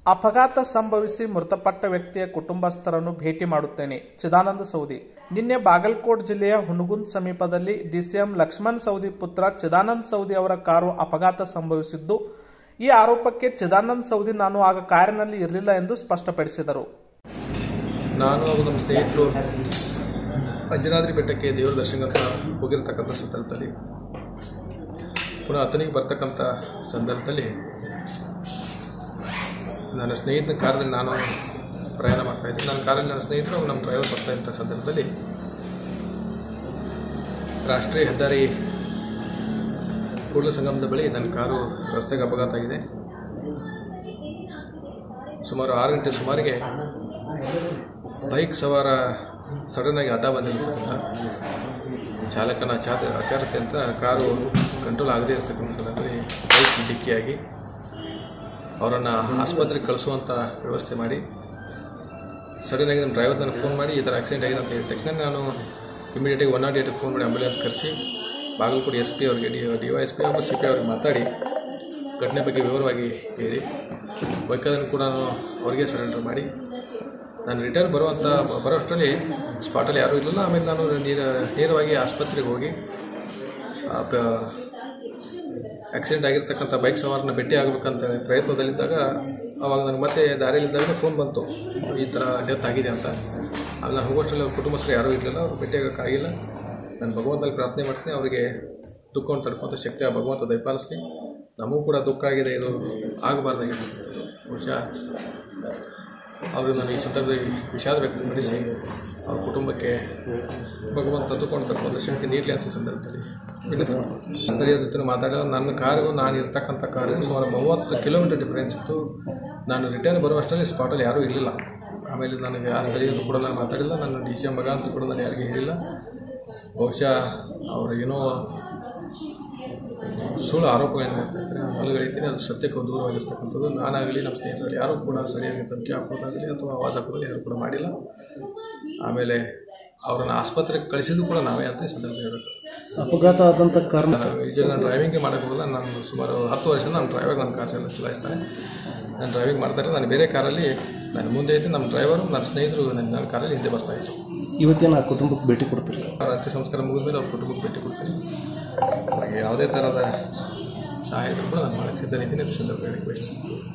ಅಪಘಾತ ಸಂಭವಿಸಿ ಮೃತಪಟ್ಟ ವ್ಯಕ್ತಿಯ ಕುಟುಂಬಸ್ಥರನ್ನು ಭೇಟಿ ಮಾಡುತ್ತೇನೆ ಚಿದಾನಂದ ಸೌದಿ ನಿನ್ನೆ ಬಾಗಲಕೋಟ್ ಜಿಲ್ಲೆಯ ಹುನಗುಂದ್ ಸಮೀಪದಲ್ಲಿ ಡಿಸಿಎಂ ಲಕ್ಷ್ಮಣ್ ಸೌದಿ ಪುತ್ರ ಚಿದಾನಂದ್ ಸೌದಿ ಅವರ ಕಾರು ಅಪಘಾತ ಸಂಭವಿಸಿದ್ದು ಈ ಆರೋಪಕ್ಕೆ ಚಿದಾನಂದ್ ಸೌದಿ ನಾನು ಆಗ ಕಾರಿನಲ್ಲಿ ಇರಲಿಲ್ಲ ಎಂದು ಸ್ಪಷ್ಟಪಡಿಸಿದರು ನಾನು ಹಾಗೂ ನಮ್ಮ ಸ್ನೇಹಿತರು ಅಂಜನಾದ್ರಿ ಬೆಟ್ಟಕ್ಕೆ ದೇವರ ದರ್ಶನಕ್ಕೆ ಹೋಗಿರ್ತಕ್ಕಂಥ ಸಂದರ್ಭದಲ್ಲಿ ಪುನಃ ಅತನಿಗೆ ಬರ್ತಕ್ಕಂಥ ಸಂದರ್ಭದಲ್ಲಿ ನನ್ನ ಸ್ನೇಹಿತನ ಕಾರಲ್ಲಿ ನಾನು ಪ್ರಯಾಣ ಮಾಡ್ತಾ ಇದ್ದೆ ನನ್ನ ಕಾರಲ್ಲಿ ನನ್ನ ಸ್ನೇಹಿತರು ಹಾಗೂ ನಮ್ಮ ಡ್ರೈವರ್ ಬರ್ತಾ ಇದ್ದ ಸಂದರ್ಭದಲ್ಲಿ ರಾಷ್ಟ್ರೀಯ ಹೆದ್ದಾರಿ ಕೂಡಲ ಸಂಗಮದ ಬಳಿ ನನ್ನ ಕಾರು ರಸ್ತೆಗೆ ಅಪಘಾತ ಆಗಿದೆ ಸುಮಾರು ಆರು ಗಂಟೆ ಸುಮಾರಿಗೆ ಬೈಕ್ ಸವಾರ ಸಡನ್ನಾಗಿ ಅಡ್ಡ ಬಂದಿರ್ತಕ್ಕಂಥ ಚಾಲಕನ ಚಾತ ಅಚಾರತೆ ಅಂತ ಕಾರು ಕಂಟ್ರೋಲ್ ಆಗದೇ ಇರತಕ್ಕಂಥ ಸಂದರ್ಭದಲ್ಲಿ ಬೈಕ್ ಡಿಕ್ಕಿಯಾಗಿ ಅವರನ್ನು ಆಸ್ಪತ್ರೆಗೆ ಕಳಿಸುವಂಥ ವ್ಯವಸ್ಥೆ ಮಾಡಿ ಸಡನ್ನಾಗಿ ನಮ್ಮ ಡ್ರೈವರ್ ನನಗೆ ಫೋನ್ ಮಾಡಿ ಈ ಥರ ಆಕ್ಸಿಡೆಂಟ್ ಆಗಿದೆ ಅಂತ ಹೇಳಿದ ತಕ್ಷಣ ನಾನು ಇಮಿಡಿಯೇಟಾಗಿ ಒನ್ ನಾಟ್ ಏಟ್ ಫೋನ್ ಮಾಡಿ ಆಂಬುಲೆನ್ಸ್ ಕರೆಸಿ ಬಾಗಲಕೋಟೆ ಎಸ್ ಪಿ ಅವರಿಗೆ D D Y S P ಹಾಗೂ ಸಿ ಪಿ ಅವ್ರಿಗೆ ಮಾತಾಡಿ ಘಟನೆ ಬಗ್ಗೆ ವಿವರವಾಗಿ ಹೇಳಿ ವೆಹಿಕಲನ್ನು ಕೂಡ ನಾನು ಅವರಿಗೆ ಸರೆಂಡರ್ ಮಾಡಿ ನಾನು ರಿಟರ್ನ್ ಬರುವಂಥ ಬರೋಷ್ಟರಲ್ಲಿ ಸ್ಪಾಟಲ್ಲಿ ಯಾರೂ ಇರಲಿಲ್ಲ ಆಮೇಲೆ ನಾನು ನೇರ ನೇರವಾಗಿ ಆಸ್ಪತ್ರೆಗೆ ಹೋಗಿ ಆಕ್ಸಿಡೆಂಟ್ ಆಗಿರ್ತಕ್ಕಂಥ ಬೈಕ್ ಸವಾರನ ಭೇಟಿ ಆಗಬೇಕಂತ ಪ್ರಯತ್ನದಲ್ಲಿದ್ದಾಗ ಅವಾಗ ನನಗೆ ಮತ್ತೆ ದಾರಿಯಲ್ಲಿದ್ದಾಗ ಫೋನ್ ಬಂತು ಈ ಥರ ಡೆತ್ ಆಗಿದೆ ಅಂತ ಆಗ ನಾನು ಹೋಗೋಷ್ಟರಲ್ಲಿ ಅವ್ರ ಕುಟುಂಬಸ್ಥರು ಯಾರೂ ಇರಲಿಲ್ಲ ಅವ್ರು ಭೇಟಿ ಆಗೋಕ್ಕಾಗಿಲ್ಲ ನಾನು ಭಗವಂತನಲ್ಲಿ ಪ್ರಾರ್ಥನೆ ಮಾಡ್ತೀನಿ ಅವರಿಗೆ ದುಃಖವನ್ನು ತಡ್ಕೊಂಥ ಶಕ್ತಿ ಆ ಭಗವಂತ ದಯಪಾಲಿಸ್ಲಿ ನಮಗೂ ಕೂಡ ದುಃಖ ಆಗಿದೆ ಇದು ಆಗಬಾರ್ದಾಗಿರ್ತಕ್ಕಂಥದ್ದು ಬಹುಶಃ ಅವರು ನಾನು ಈ ಸಂದರ್ಭದಲ್ಲಿ ವಿಷಾದ ವ್ಯಕ್ತಪಡಿಸಿ ಅವ್ರ ಕುಟುಂಬಕ್ಕೆ ಭಗವಂತ ತದ್ದುಕೊಂಡು ತಕ್ಕಂಥ ಶಕ್ತಿ ನೀಡಲಿ ಅಂತ ಈ ಸಂದರ್ಭದಲ್ಲಿ ವಿನಂತಿ ಮಾಡ್ತೀನಿ. ಸ್ಥಳೀಯರ ಜೊತೆ ಮಾತಾಡಿದ ನನ್ನ ಕಾರಿಗೂ ನಾನು ಇರ್ತಕ್ಕಂಥ ಕಾರಿಗೂ ಸುಮಾರು ಮೂವತ್ತು ಕಿಲೋಮೀಟರ್ ಡಿಫ್ರೆನ್ಸ್ ಇತ್ತು ನಾನು ರಿಟರ್ನ್ ಬರುವಷ್ಟರಲ್ಲಿ ಸ್ಪಾಟಲ್ಲಿ ಯಾರೂ ಇರಲಿಲ್ಲ ಆಮೇಲೆ ನನಗೆ ಆ ಸ್ಥಳೀಯರು ಕೂಡ ನಾನು ಮಾತಾಡಿಲ್ಲ ನಾನು ಡಿ ಸಿ ಎಂ ಮಗ ಅಂತ ಕೂಡ ನಾನು ಯಾರಿಗೂ ಹೇಳಿಲ್ಲ ಬಹುಶಃ ಅವರು ಏನೋ ಸುಳ್ಳು ಆರೋಪಗಳನ್ನು ಮಾಡ್ತಾ ಇದ್ದಾರೆ ನಾನು ಅಲ್ಲಗಳಿದ್ದೀನಿ ಅದು ಸತ್ಯಕ್ಕೆ ದೂರವಾಗಿರ್ತಕ್ಕಂಥದ್ದು ನಾನಾಗಲಿ ನಮ್ಮ ಸ್ನೇಹಿತರಲ್ಲಿ ಯಾರೂ ಕೂಡ ಸರಿಯಾಗಿ ಧಮಕಿ ಹಾಕೋದಾಗಲಿ ಅಥವಾ ಆವಾಜ್ ಹಾಕೋದಾಗಲಿ ಯಾರೂ ಕೂಡ ಮಾಡಿಲ್ಲ ಆಮೇಲೆ ಅವರನ್ನು ಆಸ್ಪತ್ರೆಗೆ ಕಳಿಸಿದ್ದು ಕೂಡ ನಾವೇ ಅಂತ ಈ ಸಂದರ್ಭ ಹೇಳಬೇಕು ಅಪಘಾತ ಆದಂಥ ಕಾರಣ ನಾನು ಯೂಶಲಿ ನಾನು ಡ್ರೈವಿಂಗೇ ಮಾಡೋಕ್ಕೋಗಲ್ಲ ನಾನು ಸುಮಾರು ಹತ್ತು ವರ್ಷ ನಾನು ಡ್ರೈವರ್ ನನ್ನ ಕಾರ್ ಎಲ್ಲ ಚಲಾಯಿಸ್ತಾನೆ ನಾನು ಡ್ರೈವಿಂಗ್ ಮಾಡ್ತಾರೆ ನಾನು ಬೇರೆ ಕಾರಲ್ಲಿ ನಾನು ಮುಂದೆ ಇದ್ದು ನಮ್ಮ ಡ್ರೈವರು ನನ್ನ ಸ್ನೇಹಿತರು ನನ್ನ ನನ್ನ ಕಾರಲ್ಲಿ ಹಿಂದೆ ಬರ್ತಾಯಿತ್ತು ಇವತ್ತೇನು ಆ ಕುಟುಂಬಕ್ಕೆ ಭೇಟಿ ಕೊಡ್ತೀರಿ ಅವ್ರ ಅಂತ್ಯ ಸಂಸ್ಕಾರ ಮುಗಿದ ಮೇಲೆ ಅವ್ರ ಕುಟುಂಬಕ್ಕೆ ಭೇಟಿ ಕೊಡ್ತೀನಿ ಅವ್ರಿಗೆ ಯಾವುದೇ ಥರದ ಸಹಾಯ ಇದ್ರೂ ಕೂಡ ನಾನು ಮಾಡೋಕ್ಕೆ ಸಿದ್ಧನಿದ್ದೀನಿ ಅಂತ ಸಂದರ್ಭ ಹೇಳಕ್ಕೆ ಬಯಸ್ತೀನಿ